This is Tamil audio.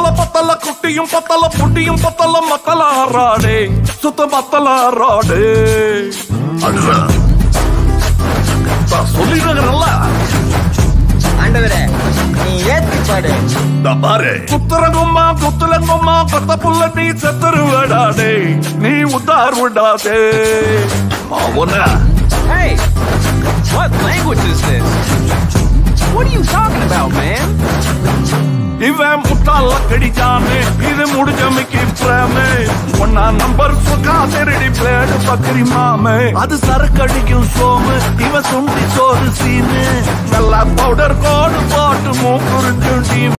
பத்தல குட்டியும் பத்தல புட்டியும் பத்தல மத்தல ஆறாடே சுத்த மத்தல ஆறாடே சொல்லிடுறல ஆண்டவரே நீ ஏத்தி பாடு பாரு குத்துறங்கும்மா குத்துலங்கும்மா கொத்த புள்ள நீ செத்துருவடாடே நீ உத்தார் விடாதே மாவன Hey, what language is this? What are you talking about, man? இவன் முட்டாள கடிச்சானே இது முடிஞ்சமைக்கு பிரேமே ஒன்னா நம்பர் சுகா திருடி பிளேடு பக்கரி மாமே அது சரக்கடிக்கும் சோமு இவன் சுண்டி சோறு சீனு நல்லா பவுடர் கோடு போட்டு மூக்குறிஞ்சும் டீம்